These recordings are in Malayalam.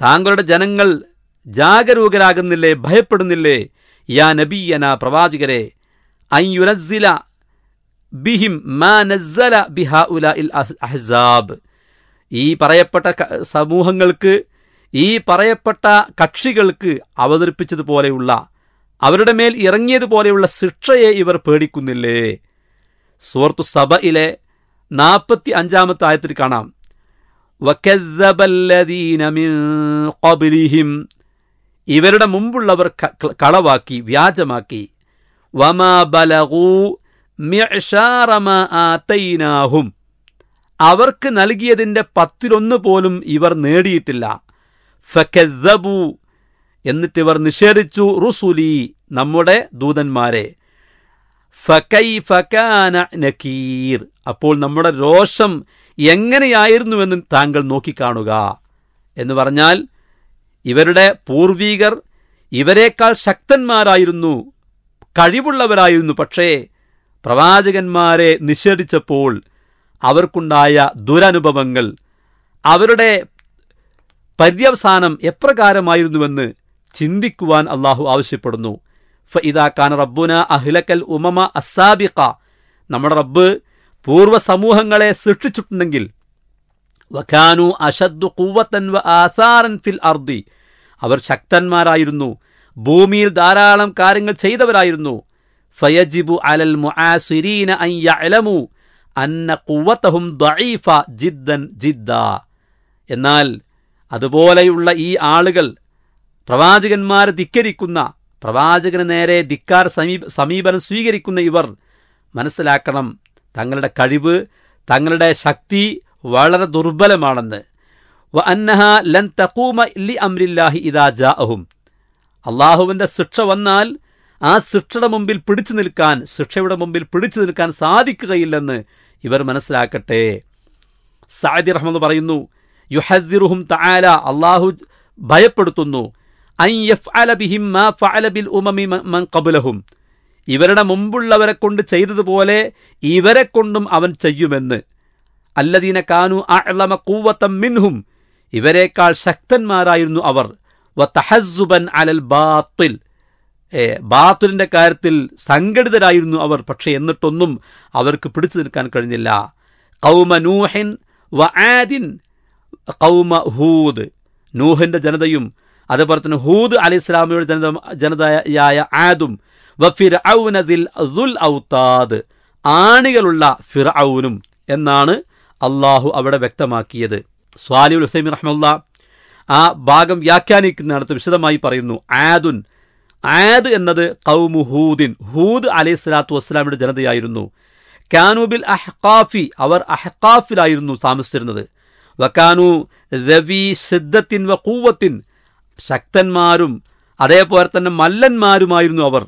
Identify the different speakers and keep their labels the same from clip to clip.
Speaker 1: താങ്കളുടെ ജനങ്ങൾ ജാഗരൂകരാകുന്നില്ലേ ഭയപ്പെടുന്നില്ലേ യാ നബിയന പ്രവാചകരെ അയ്യുനസ്സില ബിഹിം മാ നസ്സല ബിഹാഉല ഇൽ അഹ്സാബ് ഈ പറയപ്പെട്ട ക- സമൂഹങ്ങൾക്ക് ഈ പറയപ്പെട്ട കക്ഷികൾക്ക് അവതരിപ്പിച്ചതുപോലെയുള്ള അവരുടെ മേൽ ഇറങ്ങിയതുപോലെയുള്ള ശിക്ഷയെ ഇവർ പേടിക്കുന്നില്ലേ സുഹൃത്തു സഭയിലെ നാൽപ്പത്തി അഞ്ചാമത്തെ ആയത്തിൽ കാണാം വക്കദ്ദബല്ലദീന മിൻ ഖബ്ലിഹിം ഇവരുടെ മുമ്പുള്ളവർ ക- ക- കളവാക്കി വ്യാജമാക്കി വമാ ബലഗൂ മിഅ്ശാറ മാ ആതൈനാഹും അവർക്ക് നൽകിയതിന്റെ പത്തിലൊന്ന് പോലും ഇവർ നേടിയിട്ടില്ല ഫക്കദ്ദബു എന്നിട്ട് ഇവർ നിഷേധിച്ചു റുസുലി നമ്മുടെ ദൂതന്മാരെ ഫകൈഫ കാന നക്കീർ അപ്പോൾ നമ്മുടെ രോഷം എങ്ങനെയായിരുന്നുവെന്ന് താങ്കൾ നോക്കിക്കാണുക എന്ന് പറഞ്ഞാൽ ഇവരുടെ പൂർവീകർ ഇവരെക്കാൾ ശക്തന്മാരായിരുന്നു കഴിവുള്ളവരായിരുന്നു പക്ഷേ പ്രവാചകന്മാരെ നിഷേധിച്ചപ്പോൾ അവർക്കുണ്ടായ ദുരനുഭവങ്ങൾ അവരുടെ പര്യവസാനം എപ്രകാരമായിരുന്നുവെന്ന് ചിന്തിക്കുവാൻ അള്ളാഹു ആവശ്യപ്പെടുന്നു ഫഇദാ ഖാൻ റബ്ബുന അഹ്ലക്കൽ ഉമമ അസാബിഖ നമ്മുടെ റബ്ബ് പൂർവ്വ സമൂഹങ്ങളെ സൃഷ്ടിച്ചിട്ടുണ്ടെങ്കിൽ വഖാനു അഷദ്ദു ഖുവ്വത്തൻ വ ആസാറൻ ഫിൽ അർദി അവർ ശക്തന്മാരായിരുന്നു ഭൂമിയിൽ ധാരാളം കാര്യങ്ങൾ ചെയ്തവരായിരുന്നു ഫയജിബു അലൽ മുആസിരീന അൻ യഅലമു അന്ന ഖുവ്വതഹും ദഈഫ ജിദ്ദൻ ജിദ്ദ എന്നാൽ അതുപോലെയുള്ള ഈ ആളുകൾ പ്രവാചകന്മാരെ ധിക്കരിക്കുന്ന പ്രവാചകന് നേരെ ധിക്കാർ സമീപ സമീപനം സ്വീകരിക്കുന്ന ഇവർ മനസ്സിലാക്കണം തങ്ങളുടെ കഴിവ് തങ്ങളുടെ ശക്തി വളരെ ദുർബലമാണെന്ന് വ അന്നഹ ലൻ തഖൂമ ലി അംരില്ലാഹി ഇദാ ജാഅഹും അള്ളാഹുവിൻ്റെ ശിക്ഷ വന്നാൽ ആ ശിക്ഷയുടെ മുമ്പിൽ പിടിച്ചു നിൽക്കാൻ ശിക്ഷയുടെ മുമ്പിൽ പിടിച്ചു നിൽക്കാൻ സാധിക്കുകയില്ലെന്ന് ഇവർ മനസ്സിലാക്കട്ടെ സാദി റഹ്മദ് പറയുന്നു യുഹദ്ദിറുഹും തആല അള്ളാഹു ഭയപ്പെടുത്തുന്നു അൻ യഫ്അല ബിഹിം മാ ഫഅല ബിൽ ഉമമി മ- മൻ ഖബ്ലഹും ഇവരുടെ മുമ്പുള്ളവരെ കൊണ്ട് ചെയ്തതുപോലെ ഇവരെ കൊണ്ടും അവൻ ചെയ്യുമെന്ന് അല്ലദീന കാനു അഅ്ലമ ഖുവ്വത്തം മിൻഹും ഇവരെക്കാൾ ശക്തന്മാരായിരുന്നു അവർ വ തഹസ്സുബൻ അലൽ ബാത്തിൽ ഏ, ബാത്തുലിന്റെ കാര്യത്തിൽ സംഘടിതരായിരുന്നു അവർ പക്ഷെ എന്നിട്ടൊന്നും അവർക്ക് പിടിച്ചു നിൽക്കാൻ കഴിഞ്ഞില്ല കൗമ നൂഹിൻ വ ആദിൻ കൗമ ഹൂദ് നൂഹിന്റെ ജനതയും അതുപോലെ തന്നെ ഹൂദ് അലി ഇസ്ലാമിയുടെ ജനത ജനതയായ ആദും വ ഫിർഔന ദിൽ ദുൽ ഔത്താദ് ആണികളുള്ള ഫിർഔനും എന്നാണ് അള്ളാഹു അവിടെ വ്യക്തമാക്കിയത് സ്വാലി ഹുസൈമി റഹ്മുള്ള ആ ഭാഗം വ്യാഖ്യാനിക്കുന്നിടത്ത് വിശദമായി പറയുന്നു ആദുൻ ആദ് എന്നത് കൗമു ഹൂദിൻ ഹൂദ് അലൈഹി സ്വലാത്തു വസ്സലാമിയുടെ ജനതയായിരുന്നു കാനൂബിൽ അഹ്കാഫി അവർ അഹ്കാഫിലായിരുന്നു താമസിച്ചിരുന്നത് വക്കാനു രവി സിദ്ധത്തിൻ വ കൂവത്തിൻ ശക്തന്മാരും അതേപോലെ തന്നെ മല്ലന്മാരുമായിരുന്നു അവർ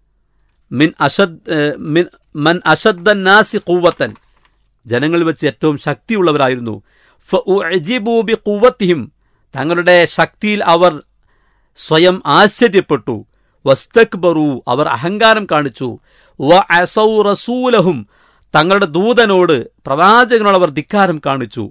Speaker 1: മിൻ അഷദ് ഏഹ്, മിൻ മൻ അഷദ്ദൻ നാസി കൂവത്തൻ ജനങ്ങളിൽ വെച്ച് ഏറ്റവും ശക്തിയുള്ളവരായിരുന്നു ഫഉഅ്ജിബൂ ബിഖുവ്വത്തിഹിം തങ്ങളുടെ ശക്തിയിൽ അവർ സ്വയം ആശ്ചര്യപ്പെട്ടു വസ്തക്ബറു അവർ അഹങ്കാരം കാണിച്ചു വ അസൗ റസൂലഹും തങ്ങളുടെ ദൂതനോട് പ്രവാചകനോട് അവർ ധിക്കാരം കാണിച്ചു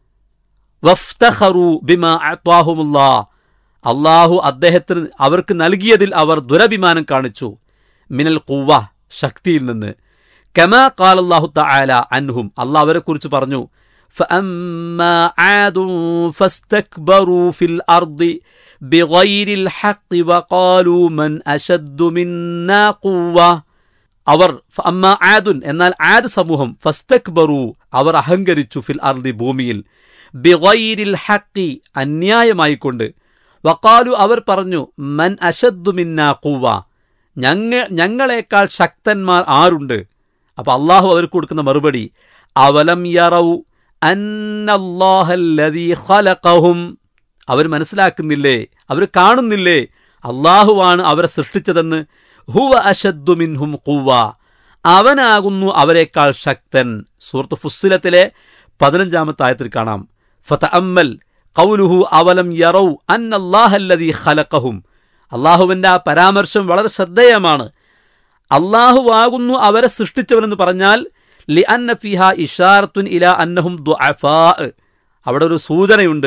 Speaker 1: വഫ്തഖറു ബിമാ അത്വാഹുമുല്ലാ അള്ളാഹു അദ്ദേഹത്തിന് അവർക്ക് നൽകിയതിൽ അവർ ദുരഭിമാനം കാണിച്ചു മിനൽ കുവ്വ ശക്തിയിൽ നിന്ന് കമാ കാൽ അള്ളാഹു തആല അൻഹും അള്ളാഹ് അവരെ കുറിച്ച് പറഞ്ഞു فأما عاد فاستكبروا في الأرض بغير الحق وقالوا من أشد منا قوة അവർ അമ്മ ആദുൻ എന്നാൽ ആദ് സമൂഹം ഫസ്തക്ബറു അവർ അഹങ്കരിച്ചു ഫിൽ അർദി ഭൂമിയിൽ ബിഗൈരിൽ ഹക്കി അന്യായമായിക്കൊണ്ട് വക്കാലു അവർ പറഞ്ഞു മൻ അഷദ്ദു മിന്നാ കൂവ ഞങ്ങ ഞങ്ങളെക്കാൾ ശക്തന്മാർ ആരുണ്ട് അപ്പൊ അള്ളാഹു അവർക്ക് കൊടുക്കുന്ന മറുപടി അവലം യറൗ അന്നല്ലാഹല്ലദീ ഖലഖഹും അവർ മനസ്സിലാക്കുന്നില്ലേ അവർ കാണുന്നില്ലേ അള്ളാഹുവാണ് അവരെ സൃഷ്ടിച്ചതെന്ന് ഹുവ അഷദ്ദു മിൻഹും ഖുവ അവനാകുന്നു അവരെക്കാൾ ശക്തൻ സൂറത്ത് ഫുസ്സിലത്തിലെ പതിനഞ്ചാമത്തെ ആയത്തിൽ കാണാം ഫതഅമ്മൽ ഖൗലുഹു അവലം യറൗ അന്നല്ലാഹല്ലദീ ഖലഖഹും അള്ളാഹുവിന്റെ ആ പരാമർശം വളരെ ശ്രദ്ധേയമാണ് അള്ളാഹുവാകുന്നു അവരെ സൃഷ്ടിച്ചവനെന്ന് പറഞ്ഞാൽ ലി അന്ന ഫിഹ ഇഷാറത്തുൻ ഇല അന്നഹും ദുഅഫാ അവിടെ ഒരു സൂചനയുണ്ട്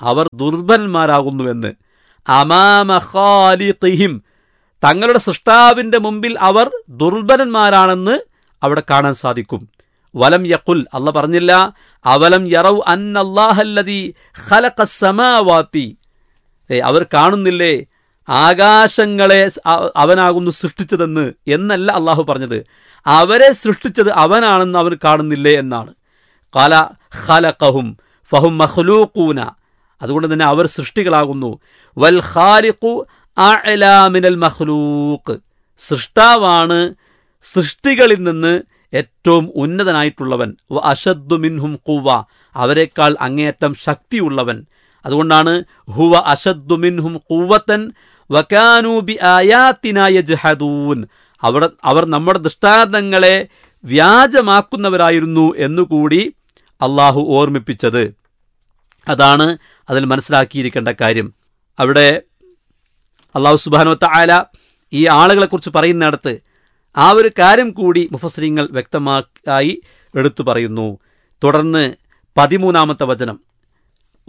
Speaker 1: അവർ ദുർബലന്മാരാകുന്നുവെന്ന് അമാമ ഖാലിഖിഹിം തങ്ങളുടെ സൃഷ്ടാവിന്റെ മുമ്പിൽ അവർ ദുർബലന്മാരാണെന്ന് അവിടെ കാണാൻ സാധിക്കും വലം യഖുൽ അല്ല പറഞ്ഞില്ല അവലം യറവ് അന്നല്ലാഹല്ലതി ഖലഖസ്സമാവാതി ഏ അവർ കാണുന്നില്ലേ ആകാശങ്ങളെ അ- അവനാകുന്നു സൃഷ്ടിച്ചതെന്ന് എന്നല്ല അള്ളാഹു പറഞ്ഞത് അവരെ സൃഷ്ടിച്ചത് അവനാണെന്ന് അവർ കാണുന്നില്ലേ എന്നാണ് കല ഖലഖഹും ഫഹും മഖ്ലൂഖൂന അതുകൊണ്ട് തന്നെ അവർ സൃഷ്ടികളാകുന്നു വൽ ഖാലിഖു അഅ്ലാ മിനൽ മഖ്ലൂഖ് സൃഷ്ടാവാണ് സൃഷ്ടികളിൽ നിന്ന് ഏറ്റവും ഉന്നതനായിട്ടുള്ളവൻ വ അഷദ്ദു മിൻഹും ഖുവ അവരെക്കാൾ അങ്ങേയറ്റം ശക്തിയുള്ളവൻ അതുകൊണ്ടാണ് ഹുവ അഷദ്ദു മിൻഹും ഖുവത്തൻ വകാനൂ ബി ആയാത്തിന യജ്ഹദൂൻ അവർ അവർ നമ്മുടെ ദൃഷ്ടാന്തങ്ങളെ വ്യാജമാക്കുന്നവരായിരുന്നു എന്നുകൂടി അള്ളാഹു ഓർമ്മിപ്പിച്ചത് അതാണ് അതിൽ മനസ്സിലാക്കിയിരിക്കേണ്ട കാര്യം അവിടെ അള്ളാഹു സുബാനോത്ത ആല ഈ ആളുകളെക്കുറിച്ച് പറയുന്നിടത്ത് ആ ഒരു കാര്യം കൂടി മുഫസ്ലിങ്ങൾ വ്യക്തമായി എടുത്തു പറയുന്നു തുടർന്ന് പതിമൂന്നാമത്തെ വചനം